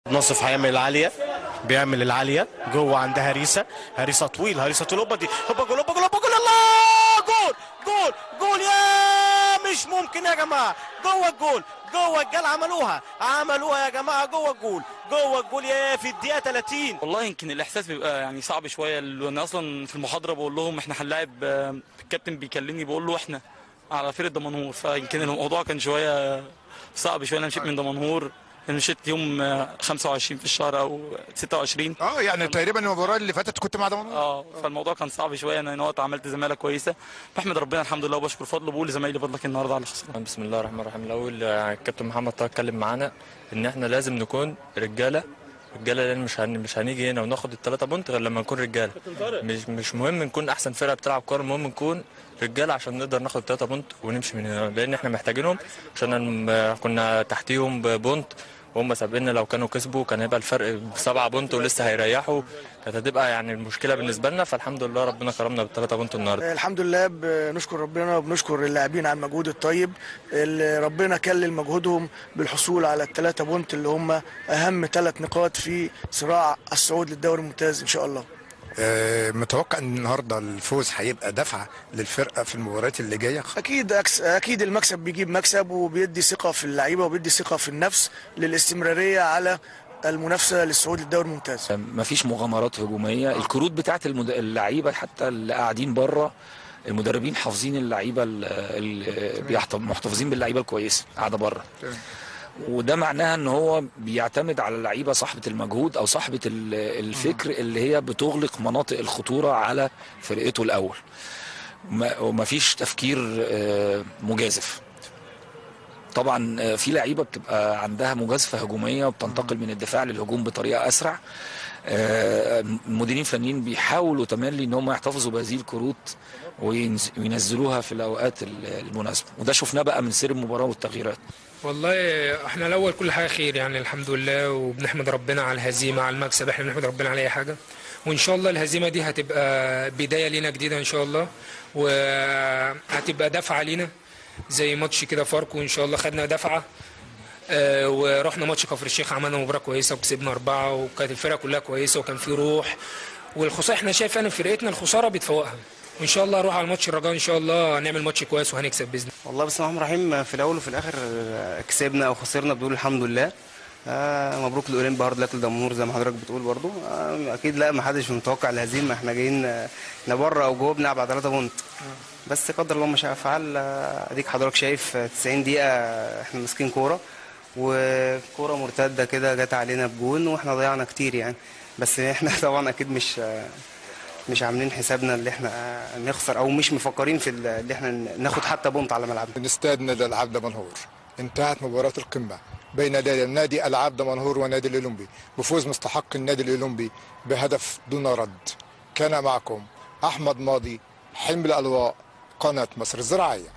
ناصف هيعمل العاليه بيعمل العاليه جوه عند هريسه هريسه طويل هريسه طويل هوبا دي هوبا جول هوبا جول هوبا جول الله جول جول جول يا مش ممكن يا جماعه جوه الجول جوه الجول عملوها عملوها يا جماعه جوه الجول جوه الجول يا في الدقيقه 30 والله يمكن الاحساس بيبقى يعني صعب شويه لان اصلا في المحاضره بقول لهم احنا هنلاعب آه، الكابتن بيكلمني بيقول له احنا على فرقه دمنهور فيمكن الموضوع كان شويه صعب شويه انا مشيت من دمنهور أنا مشيت يوم آه، 25 في الشهر او 26 اه يعني تقريبا المباراه اللي فاتت كنت مع دمنهور اه فالموضوع كان صعب شويه انا وقت عملت زماله كويسه بحمد ربنا الحمد لله وبشكر فضله بقول لزمايلي فضلك النهارده على خساره بسم الله الرحمن الرحيم الاول آه، الكابتن محمد طه اتكلم معانا ان احنا لازم نكون رجاله رجاله لان مش هن... مش هنيجي هنا وناخد الثلاثه بونت غير لما نكون رجاله مش مش مهم نكون احسن فرقه بتلعب كوره المهم نكون رجاله عشان نقدر ناخد الثلاثه بونت ونمشي من هنا لان احنا محتاجينهم عشان آه، كنا تحتيهم ببونت وهم سابقنا لو كانوا كسبوا كان هيبقى الفرق بسبعة بونت ولسه هيريحوا كانت هتبقى يعني المشكله بالنسبه لنا فالحمد لله ربنا كرمنا بالثلاثه بونت النهارده الحمد لله بنشكر ربنا وبنشكر اللاعبين على المجهود الطيب اللي ربنا كلل مجهودهم بالحصول على الثلاثة بونت اللي هم أهم ثلاث نقاط في صراع الصعود للدوري الممتاز إن شاء الله آه، متوقع ان النهارده الفوز هيبقى دفعه للفرقه في المباريات اللي جايه أكيد أكس- أكيد المكسب بيجيب مكسب وبيدي ثقة في اللعيبة وبيدي ثقة في النفس للاستمرارية على المنافسة للصعود للدوري الممتاز مفيش مغامرات هجوميه الكروت بتاعت المد... اللعيبه حتى اللي قاعدين بره المدربين حافظين اللعيبه اللي محتفظين باللعيبه الكويسه قاعده بره وده معناها ان هو بيعتمد على اللعيبه صاحبه المجهود او صاحبه ال- الفكر اللي هي بتغلق مناطق الخطوره على فرقته الاول ما- ومفيش تفكير آه، مجازف طبعا آه، في لعيبه بتبقى عندها مجازفه هجوميه وبتنتقل من الدفاع للهجوم بطريقه اسرع آه، المديرين الفنيين بيحاولوا تملي ان هم يحتفظوا بهذه الكروت وينز- وينزلوها في الاوقات ال- المناسبه وده شفناه بقى من سير المباراه والتغييرات والله احنا الاول كل حاجه خير يعني الحمد لله وبنحمد ربنا على الهزيمه على المكسب احنا بنحمد ربنا على اي حاجه وان شاء الله الهزيمه دي هتبقى بدايه لينا جديده ان شاء الله وهتبقى دفعه لينا زي ماتش كده فاركو ان شاء الله خدنا دفعه آه، ورحنا ماتش كفر الشيخ عملنا مباراه كويسه وكسبنا اربعه وكانت الفرقه كلها كويسه وكان في روح والخساره احنا شايف انا فرقتنا الخساره بتفوقها وان شاء الله اروح على الماتش الرجاء ان شاء الله نعمل ماتش كويس وهنكسب باذن الله والله بسم الله الرحمن الرحيم في الاول وفي الاخر آه، كسبنا او خسرنا بنقول الحمد لله آه مبروك الاولمبي هارد لك لدمنهور زي ما حضرتك بتقول برضو آه اكيد لا ما حدش متوقع الهزيمه احنا جايين آه، لا بره او جوه بنلعب على 3 بونت بس قدر الله ما شاء فعل آه، اديك حضرتك شايف آه، 90 دقيقه احنا ماسكين كوره وكوره مرتده كده جت علينا بجون واحنا ضيعنا كتير يعني بس احنا طبعا اكيد مش آه، مش عاملين حسابنا اللي احنا آه، نخسر او مش مفكرين في ال- اللي احنا ناخد حتى بونت على ملعبنا استاد نادي العاب دمنهور انتهت مباراة القمة بين نادي نادي العاب دمنهور ونادي الاولمبي بفوز مستحق النادي الاولمبي بهدف دون رد كان معكم احمد ماضي حمل الواء قناة مصر الزراعية